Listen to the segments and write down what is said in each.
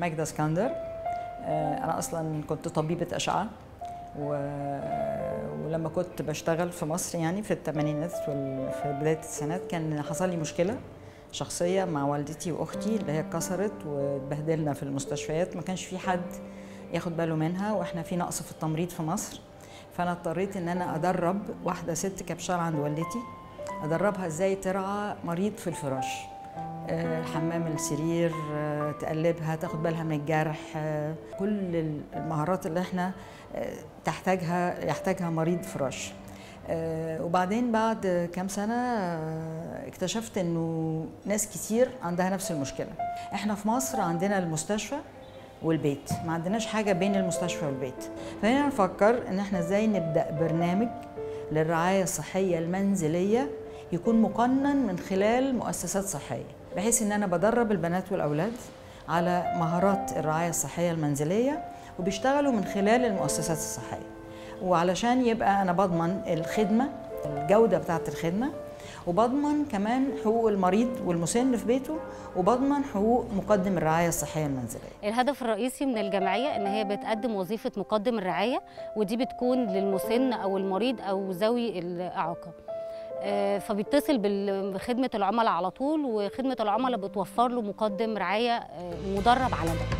ماجدة اسكندر انا اصلا كنت طبيبه اشعه و... ولما كنت بشتغل في مصر يعني في الثمانينات في بدايه السنوات كان حصل لي مشكله شخصيه مع والدتي واختي اللي هي اتكسرت واتبهدلنا في المستشفيات ما كانش في حد ياخد باله منها واحنا في نقص في التمريض في مصر فانا اضطريت ان انا ادرب واحده ست كانت بتشتغل عند والدتي ادربها ازاي ترعى مريض في الفراش حمام السرير تقلبها تاخد بالها من الجرح كل المهارات اللي احنا تحتاجها يحتاجها مريض فراش وبعدين بعد كام سنة اكتشفت انه ناس كتير عندها نفس المشكلة احنا في مصر عندنا المستشفى والبيت ما عندناش حاجة بين المستشفى والبيت فهنا نفكر ان احنا ازاي نبدأ برنامج للرعاية الصحية المنزلية يكون مقنن من خلال مؤسسات صحية بحيث ان انا بدرب البنات والاولاد على مهارات الرعايه الصحيه المنزليه وبيشتغلوا من خلال المؤسسات الصحيه وعلشان يبقى انا بضمن الخدمه الجوده بتاعه الخدمه وبضمن كمان حقوق المريض والمسن في بيته وبضمن حقوق مقدم الرعايه الصحيه المنزليه. الهدف الرئيسي من الجمعيه ان هي بتقدم وظيفه مقدم الرعايه ودي بتكون للمسن او المريض او ذوي الاعاقه. فبيتصل بخدمة العملاء على طول وخدمة العملاء بتوفر له مقدم رعاية مدرب على ده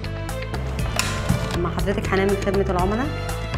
مع حضرتك حنان من خدمة العملاء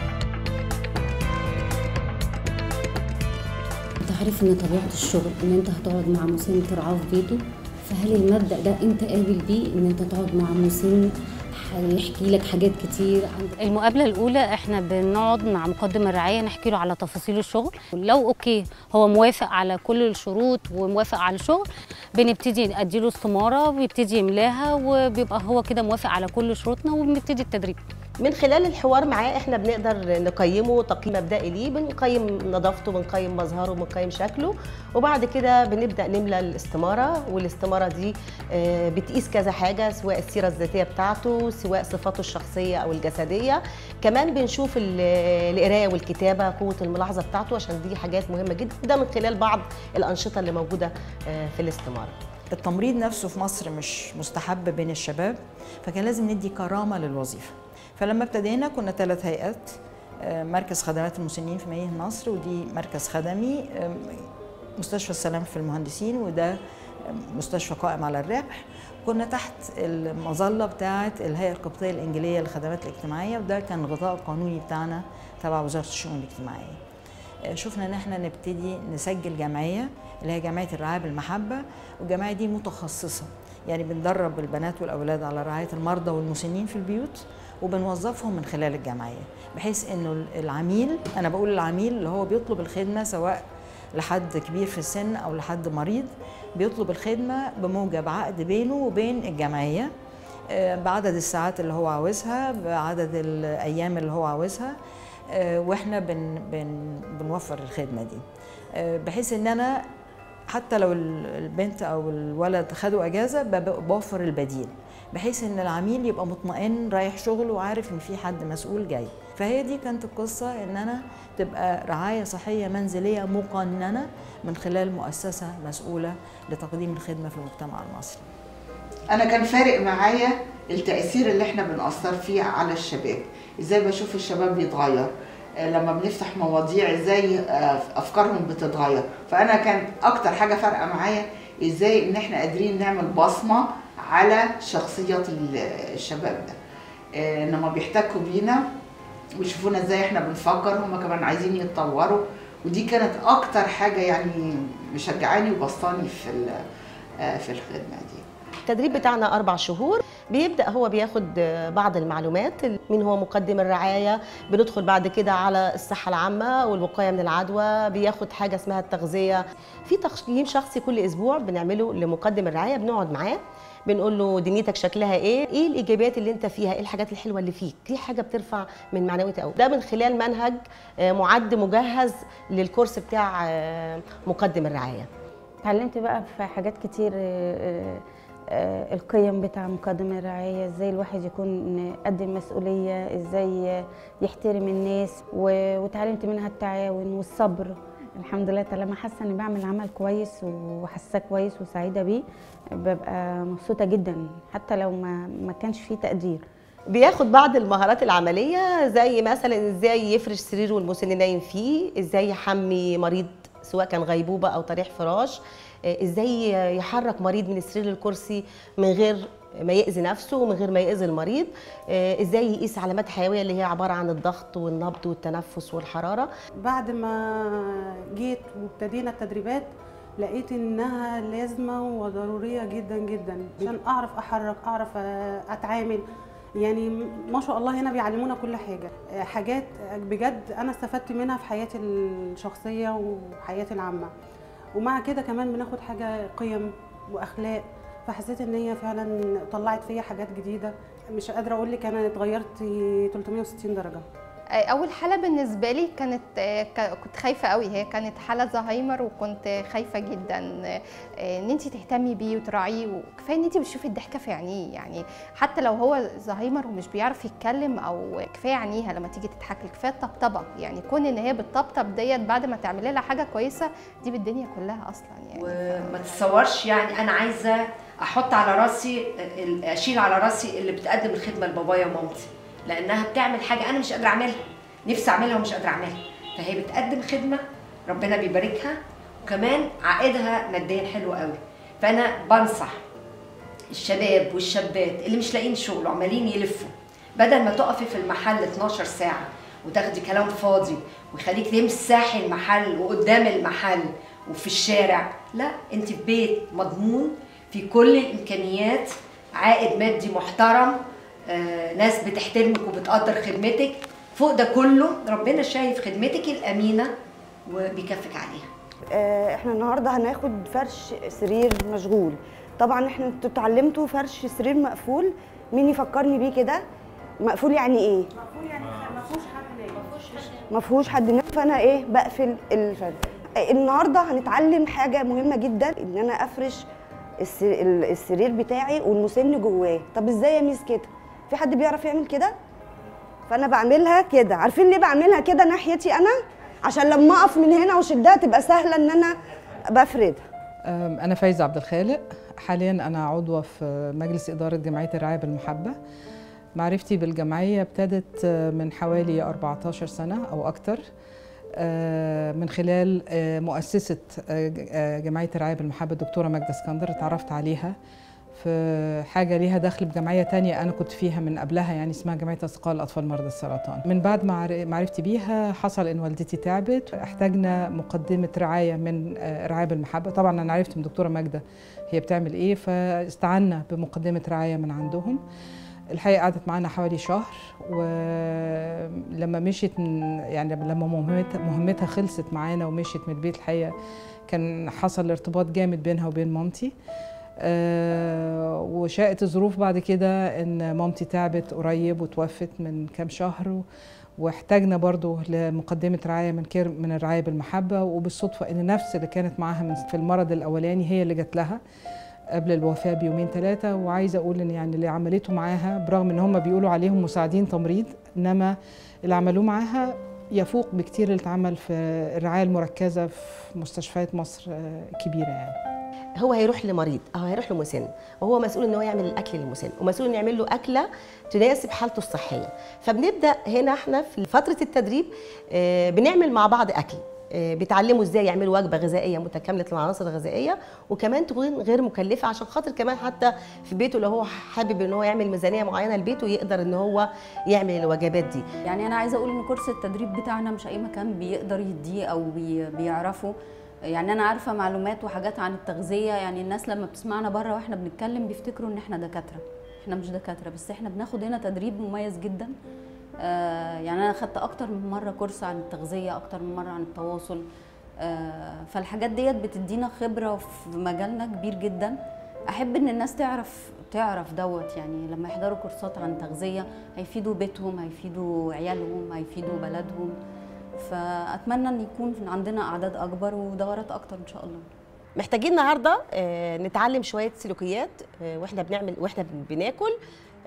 تعرف ان طبيعة الشغل ان انت هتقعد مع مسن ترعاه في بيته فهل المبدأ ده انت قابل بيه ان انت تقعد مع مسن هيحكي لك حاجات كتير عن المقابله الاولى احنا بنقعد مع مقدم الرعايه نحكي له على تفاصيل الشغل لو اوكي هو موافق على كل الشروط وموافق على الشغل بنبتدي اديله استماره ويبتدي يملاها وبيبقى هو كده موافق على كل شروطنا وبنبتدي التدريب من خلال الحوار معاه احنا بنقدر نقيمه تقييم مبدئي ليه بنقيم نظافته بنقيم مظهره بنقيم شكله وبعد كده بنبدا نملى الاستماره والاستماره دي بتقيس كذا حاجه سواء السيره الذاتيه بتاعته سواء صفاته الشخصيه او الجسديه كمان بنشوف القرايه والكتابه قوه الملاحظه بتاعته عشان دي حاجات مهمه جدا ده من خلال بعض الانشطه اللي موجوده في الاستماره التمريض نفسه في مصر مش مستحب بين الشباب فكان لازم ندي كرامه للوظيفه فلما ابتدينا كنا ثلاث هيئات مركز خدمات المسنين في مدينه نصر ودي مركز خدمي مستشفى السلام في المهندسين وده مستشفى قائم على الربح كنا تحت المظله بتاعه الهيئه القبطيه الانجيليه للخدمات الاجتماعيه وده كان الغطاء القانوني بتاعنا تبع وزاره الشؤون الاجتماعيه شفنا ان احنا نبتدي نسجل جمعيه اللي هي جمعيه الرعايه بالمحبه والجمعيه دي متخصصه يعني بندرب البنات والاولاد على رعايه المرضى والمسنين في البيوت وبنوظفهم من خلال الجمعيه بحيث انه العميل انا بقول العميل اللي هو بيطلب الخدمه سواء لحد كبير في السن او لحد مريض بيطلب الخدمه بموجب عقد بينه وبين الجمعيه بعدد الساعات اللي هو عاوزها بعدد الايام اللي هو عاوزها واحنا بن بن بنوفر الخدمه دي بحيث ان انا حتى لو البنت او الولد خدوا اجازه بوفر البديل بحيث ان العميل يبقى مطمئن رايح شغله وعارف ان في حد مسؤول جاي فهي دي كانت القصه ان انا تبقى رعايه صحيه منزليه مقننه من خلال مؤسسه مسؤوله لتقديم الخدمه في المجتمع المصري انا كان فارق معايا التاثير اللي احنا بنأثر فيه على الشباب ازاي بشوف الشباب بيتغير لما بنفتح مواضيع ازاي افكارهم بتتغير فانا كان اكتر حاجه فارقه معايا ازاي ان احنا قادرين نعمل بصمه على شخصيات الشباب ده انما بيحتكوا بينا ويشوفونا ازاي احنا بنفكر هم كمان عايزين يتطوروا ودي كانت اكتر حاجه يعني مشجعاني وبسطاني في في الخدمه دي التدريب بتاعنا أربع شهور بيبدأ هو بياخد بعض المعلومات مين هو مقدم الرعاية بندخل بعد كده على الصحة العامة والوقاية من العدوى بياخد حاجة اسمها التغذية في تقييم شخصي كل أسبوع بنعمله لمقدم الرعاية بنقعد معاه بنقول له دنيتك شكلها ايه ايه الايجابيات اللي انت فيها ايه الحاجات الحلوه اللي فيك دي حاجه بترفع من معنويتي قوي ده من خلال منهج معد مجهز للكورس بتاع مقدم الرعايه اتعلمت بقى في حاجات كتير القيم بتاع مقدم الرعاية ازاي الواحد يكون قد المسؤولية ازاي يحترم الناس وتعلمت منها التعاون والصبر الحمد لله طالما حاسه اني بعمل عمل كويس وحاساه كويس وسعيده بيه ببقى مبسوطه جدا حتى لو ما ما كانش فيه تقدير بياخد بعض المهارات العمليه زي مثلا ازاي يفرش سريره المسن نايم فيه ازاي يحمي مريض سواء كان غيبوبه او طريح فراش آه، ازاي يحرك مريض من السرير للكرسي من غير ما يأذي نفسه ومن غير ما يأذي المريض آه، ازاي يقيس علامات حيويه اللي هي عباره عن الضغط والنبض والتنفس والحراره بعد ما جيت وابتدينا التدريبات لقيت انها لازمه وضروريه جدا جدا عشان اعرف احرك اعرف اتعامل يعني ما شاء الله هنا بيعلمونا كل حاجه حاجات بجد انا استفدت منها في حياتي الشخصيه وحياتي العامه ومع كده كمان بناخد حاجه قيم واخلاق فحسيت ان هي فعلا طلعت فيا حاجات جديده مش قادره اقول لك انا اتغيرت 360 درجه اول حاله بالنسبه لي كانت كنت خايفه قوي هي كانت حاله زهايمر وكنت خايفه جدا ان انت تهتمي بيه وتراعيه وكفايه ان انت بتشوفي الضحكه في عينيه يعني حتى لو هو زهايمر ومش بيعرف يتكلم او كفايه عينيها لما تيجي تضحك لك كفايه الطبطبه يعني كون ان هي بتطبطب ديت بعد ما تعملي لها حاجه كويسه دي بالدنيا كلها اصلا يعني وما تتصورش يعني انا عايزه احط على راسي اشيل على راسي اللي بتقدم الخدمه لبابايا ومامتي لانها بتعمل حاجه انا مش قادره اعملها نفسي اعملها ومش قادره اعملها فهي بتقدم خدمه ربنا بيباركها وكمان عائدها ماديا حلو قوي فانا بنصح الشباب والشابات اللي مش لاقيين شغل وعمالين يلفوا بدل ما تقفي في المحل 12 ساعه وتاخدي كلام فاضي ويخليك تمسحي المحل وقدام المحل وفي الشارع لا انت في بيت مضمون في كل الامكانيات عائد مادي محترم آه، ناس بتحترمك وبتقدر خدمتك فوق ده كله ربنا شايف خدمتك الامينه وبيكفك عليها آه، احنا النهارده هناخد فرش سرير مشغول طبعا احنا انتوا اتعلمتوا فرش سرير مقفول مين يفكرني بيه كده مقفول يعني ايه مقفول يعني ما فيهوش حد نايم ما فيهوش حد نايم فانا ايه بقفل الفرش النهارده هنتعلم حاجه مهمه جدا ان انا افرش السرير بتاعي والمسن جواه طب ازاي يا ميس كده في حد بيعرف يعمل كده فانا بعملها كده عارفين ليه بعملها كده ناحيتي انا عشان لما اقف من هنا وشدها تبقى سهله ان انا بفردها انا فايزه عبد الخالق حاليا انا عضوه في مجلس اداره جمعيه الرعايه بالمحبه معرفتي بالجمعيه ابتدت من حوالي 14 سنه او اكتر من خلال مؤسسة جمعية الرعاية بالمحبة الدكتورة ماجدة اسكندر اتعرفت عليها في حاجة ليها دخل بجمعية تانية أنا كنت فيها من قبلها يعني اسمها جمعية أثقال الأطفال مرضى السرطان من بعد ما معرفتي بيها حصل إن والدتي تعبت احتاجنا مقدمة رعاية من رعاية بالمحبة طبعا أنا عرفت من دكتورة ماجدة هي بتعمل إيه فاستعنا بمقدمة رعاية من عندهم الحقيقه قعدت معانا حوالي شهر ولما مشيت يعني لما مهمتها مهمتها خلصت معانا ومشيت من البيت الحقيقه كان حصل ارتباط جامد بينها وبين مامتي أه وشاءت الظروف بعد كده ان مامتي تعبت قريب وتوفت من كام شهر واحتاجنا برضو لمقدمة رعاية من كير من الرعاية بالمحبة وبالصدفة ان نفس اللي كانت معاها من في المرض الاولاني هي اللي جات لها قبل الوفاه بيومين ثلاثه وعايزه اقول ان يعني اللي عملته معاها برغم ان هم بيقولوا عليهم مساعدين تمريض انما اللي عملوه معاها يفوق بكتير اللي اتعمل في الرعايه المركزه في مستشفيات مصر كبيره يعني هو هيروح لمريض او هيروح لمسن وهو مسؤول ان هو يعمل الاكل للمسن ومسؤول ان يعمل له اكله تناسب حالته الصحيه فبنبدا هنا احنا في فتره التدريب بنعمل مع بعض اكل بيتعلموا ازاي يعملوا وجبه غذائيه متكامله العناصر الغذائيه وكمان تكون غير مكلفه عشان خاطر كمان حتى في بيته لو هو حابب ان هو يعمل ميزانيه معينه لبيته يقدر ان هو يعمل الوجبات دي يعني انا عايزه اقول ان كورس التدريب بتاعنا مش اي مكان بيقدر يديه او بي بيعرفه يعني انا عارفه معلومات وحاجات عن التغذيه يعني الناس لما بتسمعنا بره واحنا بنتكلم بيفتكروا ان احنا دكاتره احنا مش دكاتره بس احنا بناخد هنا تدريب مميز جدا آه يعني انا خدت اكتر من مره كورس عن التغذيه اكتر من مره عن التواصل آه فالحاجات ديت بتدينا خبره في مجالنا كبير جدا احب ان الناس تعرف تعرف دوت يعني لما يحضروا كورسات عن تغذيه هيفيدوا بيتهم هيفيدوا عيالهم هيفيدوا بلدهم فاتمنى ان يكون عندنا اعداد اكبر ودورات اكتر ان شاء الله محتاجين النهارده نتعلم شويه سلوكيات واحنا بنعمل واحنا بناكل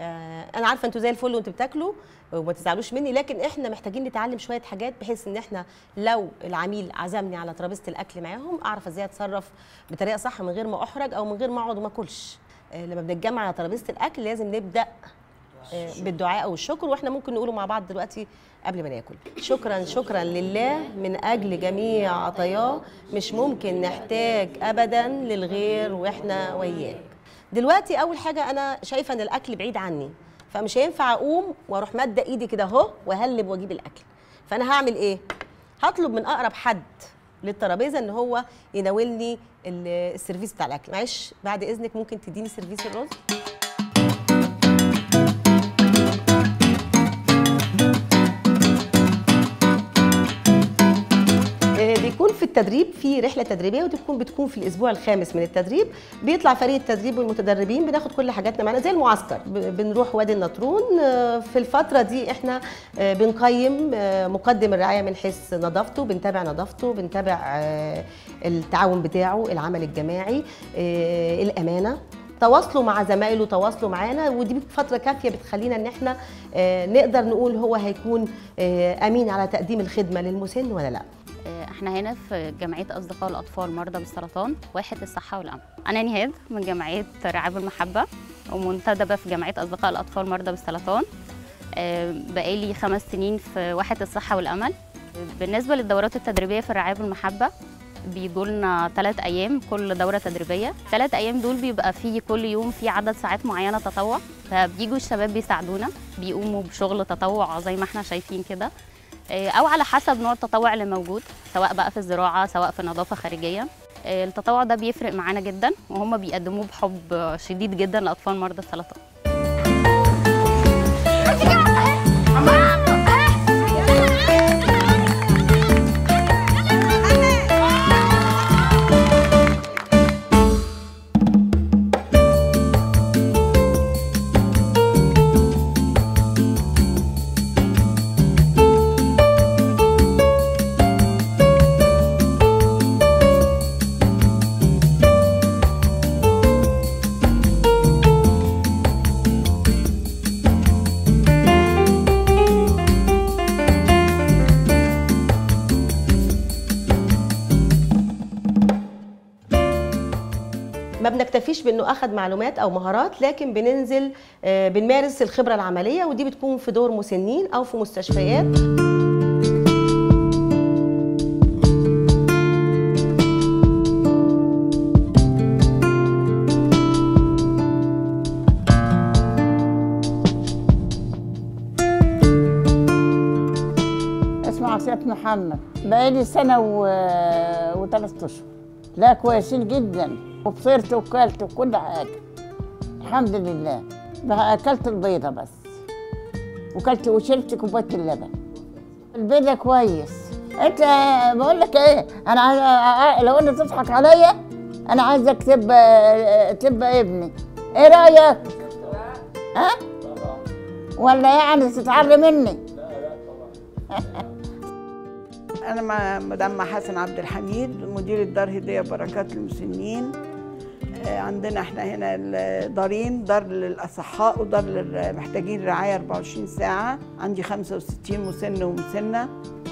آه، انا عارفه انتوا زي الفل وانتوا بتاكلوا وما تزعلوش مني لكن احنا محتاجين نتعلم شويه حاجات بحيث ان احنا لو العميل عزمني على ترابيزه الاكل معاهم اعرف ازاي اتصرف بطريقه صح من غير ما احرج او من غير ما اقعد وما اكلش آه، لما بنتجمع على ترابيزه الاكل لازم نبدا آه، بالدعاء او الشكر واحنا ممكن نقوله مع بعض دلوقتي قبل ما ناكل شكرا شكرا لله من اجل جميع عطاياه مش ممكن نحتاج ابدا للغير واحنا وياه دلوقتي اول حاجه انا شايفه ان الاكل بعيد عني فمش هينفع اقوم واروح ماده ايدي كده اهو واهلب واجيب الاكل فانا هعمل ايه هطلب من اقرب حد للترابيزه ان هو يناولني ال- السيرفيس بتاع الاكل معلش بعد اذنك ممكن تديني سيرفيس الرز آه، بيكون في التدريب في رحله تدريبيه ودي بتكون بتكون في الاسبوع الخامس من التدريب بيطلع فريق التدريب والمتدربين بناخد كل حاجاتنا معانا زي المعسكر ب- بنروح وادي النطرون آه، في الفتره دي احنا آه، بنقيم آه، مقدم الرعايه من حيث نظافته بنتابع نظافته بنتابع آه، التعاون بتاعه العمل الجماعي آه، الامانه تواصلوا مع زمايله تواصلوا معانا ودي فتره كافيه بتخلينا ان احنا آه، نقدر نقول هو هيكون آه، امين على تقديم الخدمه للمسن ولا لا احنا هنا في جمعيه اصدقاء الاطفال مرضى بالسرطان واحد الصحه والامن انا نهاد من جمعيه رعاية المحبه ومنتدبه في جمعيه اصدقاء الاطفال مرضى بالسرطان آه، بقالي خمس سنين في واحد الصحه والامل بالنسبه للدورات التدريبيه في الرعايه بالمحبه بيجوا لنا ثلاث ايام كل دوره تدريبيه ثلاث ايام دول بيبقى فيه كل يوم في عدد ساعات معينه تطوع فبيجوا الشباب بيساعدونا بيقوموا بشغل تطوع زي ما احنا شايفين كده آه، او على حسب نوع التطوع اللي موجود سواء بقى في الزراعه سواء في نظافه خارجيه آه، التطوع ده بيفرق معانا جدا وهم بيقدموه بحب شديد جدا لاطفال مرضى السرطان ما بنكتفيش بانه اخذ معلومات او مهارات لكن بننزل آه، بنمارس الخبره العمليه ودي بتكون في دور مسنين او في مستشفيات اسمه عصية محمد بقالي سنة و... وثلاث أشهر لا كويسين جدا وبصرت وكلت وكل حاجة الحمد لله بقى أكلت البيضة بس وكلت وشربت كوباية اللبن البيضة كويس انت بقول لك ايه انا عايز أ- لو انت تضحك عليا انا عايزك تبقى تبقى ابني ايه رايك ها ولا يعني تتعلم مني أنا مع مدام حسن عبد الحميد مدير الدار هدية بركات المسنين آه، عندنا احنا هنا الدارين دار للأصحاء ودار للمحتاجين رعاية 24 ساعة عندي 65 مسن ومسنة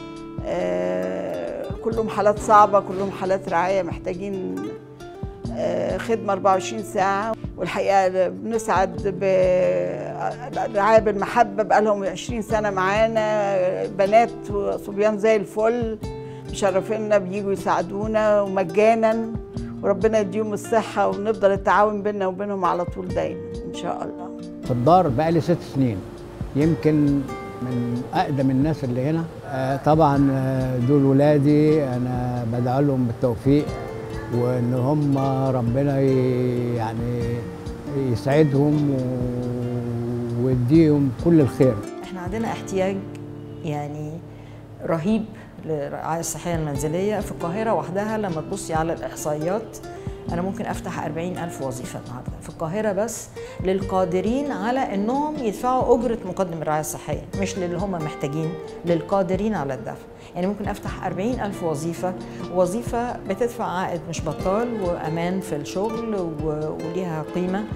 آه، كلهم حالات صعبة كلهم حالات رعاية محتاجين آه، خدمة 24 ساعة والحقيقة بنسعد برعاية بالمحبة بقالهم 20 سنة معانا بنات وصبيان زي الفل مشرفينا بيجوا يساعدونا ومجانا وربنا يديهم الصحة ونفضل التعاون بيننا وبينهم على طول دايما إن شاء الله في الدار بقالي ست سنين يمكن من اقدم الناس اللي هنا آه، طبعا آه، دول ولادي انا بدعو لهم بالتوفيق وان هم ربنا ي- يعني يسعدهم و- ويديهم كل الخير احنا عندنا احتياج يعني رهيب للرعاية الصحية المنزلية في القاهرة وحدها لما تبصي على الإحصائيات أنا ممكن أفتح 40 ألف وظيفة النهاردة في القاهرة بس للقادرين على أنهم يدفعوا أجرة مقدم الرعاية الصحية مش للي هم محتاجين للقادرين على الدفع يعني ممكن أفتح 40 ألف وظيفة وظيفة بتدفع عائد مش بطال وأمان في الشغل و- وليها قيمة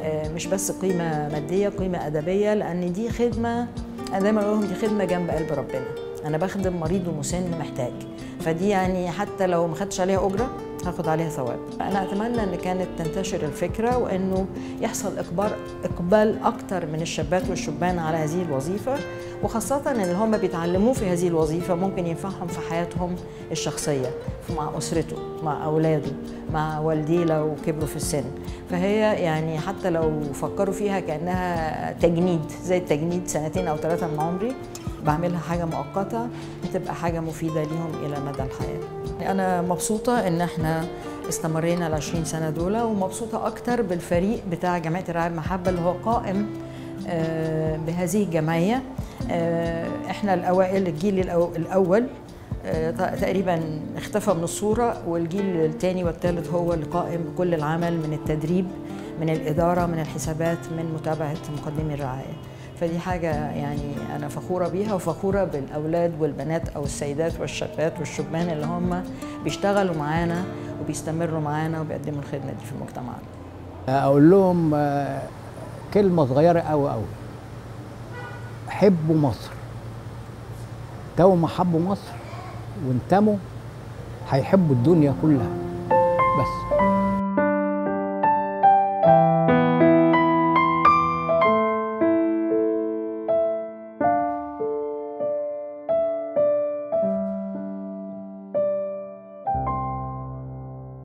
آه، مش بس قيمه ماديه قيمه ادبيه لان دي خدمه انا دايما اقول لهم دي خدمه جنب قلب ربنا انا بخدم مريض ومسن محتاج فدي يعني حتى لو ما خدتش عليها اجره هاخد عليها ثواب انا اتمنى ان كانت تنتشر الفكره وانه يحصل اقبال اقبال اكتر من الشابات والشبان على هذه الوظيفه وخاصه ان اللي هم بيتعلموه في هذه الوظيفه ممكن ينفعهم في حياتهم الشخصيه مع اسرته مع اولاده مع والديه لو كبروا في السن فهي يعني حتى لو فكروا فيها كانها تجنيد زي التجنيد سنتين او ثلاثه من عمري بعملها حاجه مؤقته بتبقى حاجه مفيده ليهم الى مدى الحياه انا مبسوطه ان احنا استمرينا ال 20 سنه دول ومبسوطه اكتر بالفريق بتاع جمعيه الرعايه المحبه اللي هو قائم آه، بهذه الجمعيه آه، احنا الاوائل الجيل الأو- الاول آه، ت- تقريبا اختفى من الصوره والجيل الثاني والثالث هو اللي قائم بكل العمل من التدريب من الاداره من الحسابات من متابعه مقدمي الرعايه فدي حاجة يعني أنا فخورة بيها وفخورة بالأولاد والبنات أو السيدات والشابات والشبان اللي هم بيشتغلوا معانا وبيستمروا معانا وبيقدموا الخدمة دي في المجتمع اقول لهم آه، كلمه صغيره قوي قوي حبوا مصر تو ما حبوا مصر وانتموا هيحبوا الدنيا كلها بس